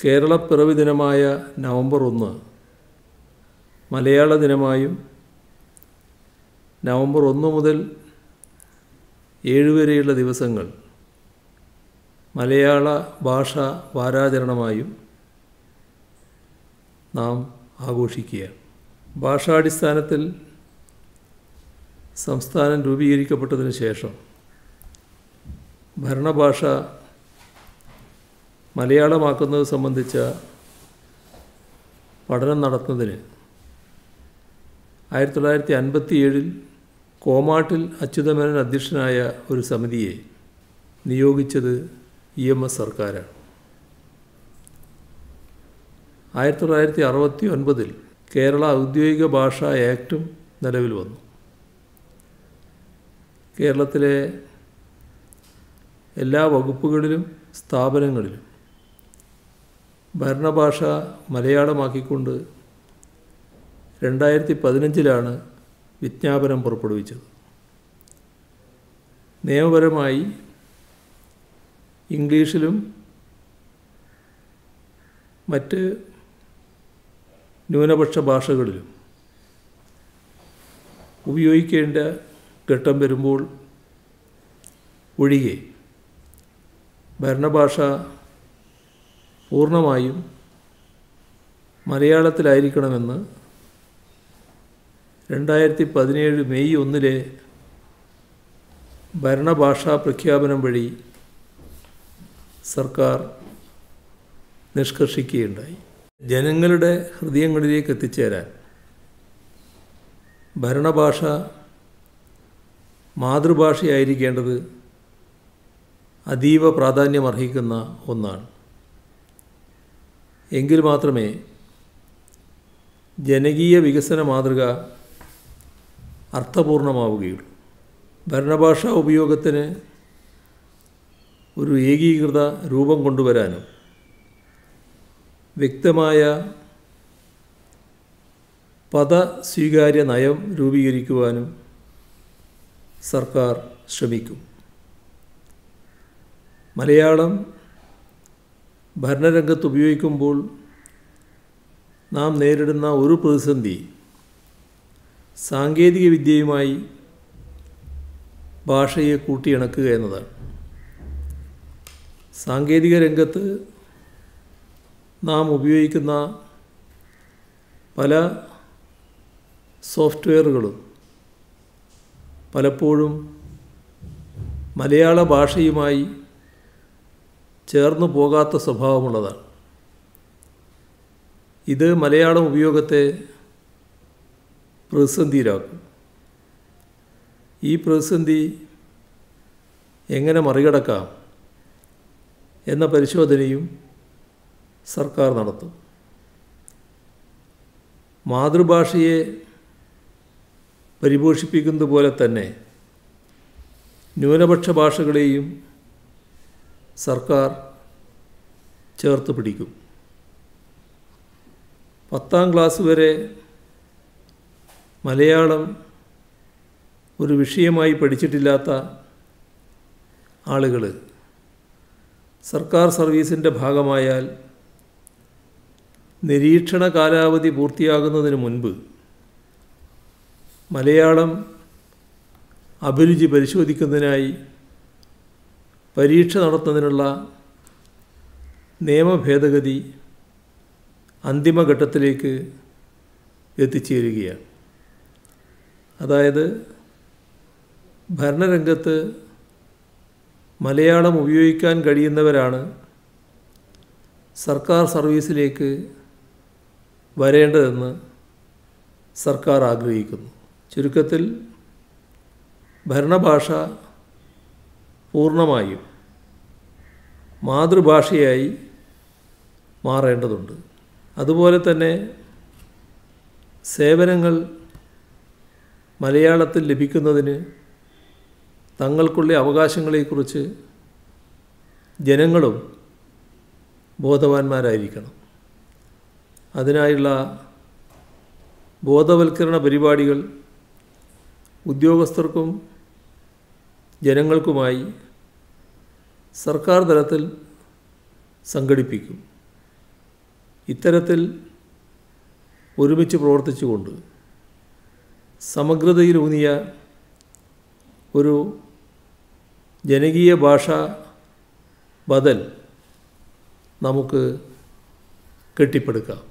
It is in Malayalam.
കേരളപ്പിറവി ദിനമായ നവംബർ ഒന്ന് മലയാള ദിനമായും നവംബർ ഒന്ന് മുതൽ ഏഴ് വരെയുള്ള ദിവസങ്ങൾ മലയാള ഭാഷ വാരാചരണമായും നാം ആഘോഷിക്കുകയാണ് ഭാഷാടിസ്ഥാനത്തിൽ സംസ്ഥാനം രൂപീകരിക്കപ്പെട്ടതിന് ശേഷം ഭരണഭാഷ മലയാളമാക്കുന്നത് സംബന്ധിച്ച പഠനം നടത്തുന്നതിന് ആയിരത്തി തൊള്ളായിരത്തി അൻപത്തി ഏഴിൽ കോമാട്ടിൽ അച്യുതമേനൻ അധ്യക്ഷനായ ഒരു സമിതിയെ നിയോഗിച്ചത് ഇ എം എസ് സർക്കാരാണ് ആയിരത്തി തൊള്ളായിരത്തി അറുപത്തി ഒൻപതിൽ കേരള ഔദ്യോഗിക ഭാഷാ ആക്റ്റും നിലവിൽ വന്നു കേരളത്തിലെ എല്ലാ വകുപ്പുകളിലും സ്ഥാപനങ്ങളിലും ഭരണഭാഷ മലയാളമാക്കിക്കൊണ്ട് രണ്ടായിരത്തി പതിനഞ്ചിലാണ് വിജ്ഞാപനം പുറപ്പെടുവിച്ചത് നിയമപരമായി ഇംഗ്ലീഷിലും മറ്റ് ന്യൂനപക്ഷ ഭാഷകളിലും ഉപയോഗിക്കേണ്ട ഘട്ടം വരുമ്പോൾ ഒഴികെ ഭരണഭാഷ പൂർണ്ണമായും മലയാളത്തിലായിരിക്കണമെന്ന് രണ്ടായിരത്തി പതിനേഴ് മെയ് ഒന്നിലെ ഭരണഭാഷാ പ്രഖ്യാപനം വഴി സർക്കാർ നിഷ്കർഷിക്കുകയുണ്ടായി ജനങ്ങളുടെ ഹൃദയങ്ങളിലേക്ക് എത്തിച്ചേരാൻ ഭരണഭാഷ മാതൃഭാഷയായിരിക്കേണ്ടത് അതീവ പ്രാധാന്യമർഹിക്കുന്ന ഒന്നാണ് എങ്കിൽ മാത്രമേ ജനകീയ വികസന മാതൃക അർത്ഥപൂർണമാവുകയുള്ളൂ ഭരണഭാഷാ ഉപയോഗത്തിന് ഒരു ഏകീകൃത രൂപം കൊണ്ടുവരാനും വ്യക്തമായ പദ സ്വീകാര്യ നയം രൂപീകരിക്കുവാനും സർക്കാർ ശ്രമിക്കും മലയാളം ഭരണരംഗത്ത് ഉപയോഗിക്കുമ്പോൾ നാം നേരിടുന്ന ഒരു പ്രതിസന്ധി സാങ്കേതിക വിദ്യയുമായി ഭാഷയെ കൂട്ടിയിണക്കുക എന്നതാണ് സാങ്കേതിക രംഗത്ത് നാം ഉപയോഗിക്കുന്ന പല സോഫ്റ്റ്വെയറുകളും പലപ്പോഴും മലയാള ഭാഷയുമായി ചേർന്നു പോകാത്ത സ്വഭാവമുള്ളതാണ് ഇത് മലയാളം ഉപയോഗത്തെ പ്രതിസന്ധിയിലാക്കും ഈ പ്രതിസന്ധി എങ്ങനെ മറികടക്കാം എന്ന പരിശോധനയും സർക്കാർ നടത്തും മാതൃഭാഷയെ പരിപോഷിപ്പിക്കുന്നത് പോലെ തന്നെ ന്യൂനപക്ഷ ഭാഷകളെയും സർക്കാർ ചേർത്ത് പിടിക്കും പത്താം ക്ലാസ് വരെ മലയാളം ഒരു വിഷയമായി പഠിച്ചിട്ടില്ലാത്ത ആളുകൾ സർക്കാർ സർവീസിൻ്റെ ഭാഗമായാൽ നിരീക്ഷണ കാലാവധി പൂർത്തിയാകുന്നതിന് മുൻപ് മലയാളം അഭിരുചി പരിശോധിക്കുന്നതിനായി പരീക്ഷ നടത്തുന്നതിനുള്ള നിയമഭേദഗതി അന്തിമഘട്ടത്തിലേക്ക് എത്തിച്ചേരുകയാണ് അതായത് ഭരണരംഗത്ത് മലയാളം ഉപയോഗിക്കാൻ കഴിയുന്നവരാണ് സർക്കാർ സർവീസിലേക്ക് വരേണ്ടതെന്ന് സർക്കാർ ആഗ്രഹിക്കുന്നു ചുരുക്കത്തിൽ ഭരണഭാഷ പൂർണ്ണമായും മാതൃഭാഷയായി മാറേണ്ടതുണ്ട് അതുപോലെ തന്നെ സേവനങ്ങൾ മലയാളത്തിൽ ലഭിക്കുന്നതിന് തങ്ങൾക്കുള്ള അവകാശങ്ങളെക്കുറിച്ച് ജനങ്ങളും ബോധവാന്മാരായിരിക്കണം അതിനായുള്ള ബോധവൽക്കരണ പരിപാടികൾ ഉദ്യോഗസ്ഥർക്കും ജനങ്ങൾക്കുമായി സർക്കാർ തലത്തിൽ സംഘടിപ്പിക്കും ഇത്തരത്തിൽ ഒരുമിച്ച് പ്രവർത്തിച്ചുകൊണ്ട് സമഗ്രതയിലൂന്നിയ ഒരു ജനകീയ ഭാഷ ബദൽ നമുക്ക് കെട്ടിപ്പടുക്കാം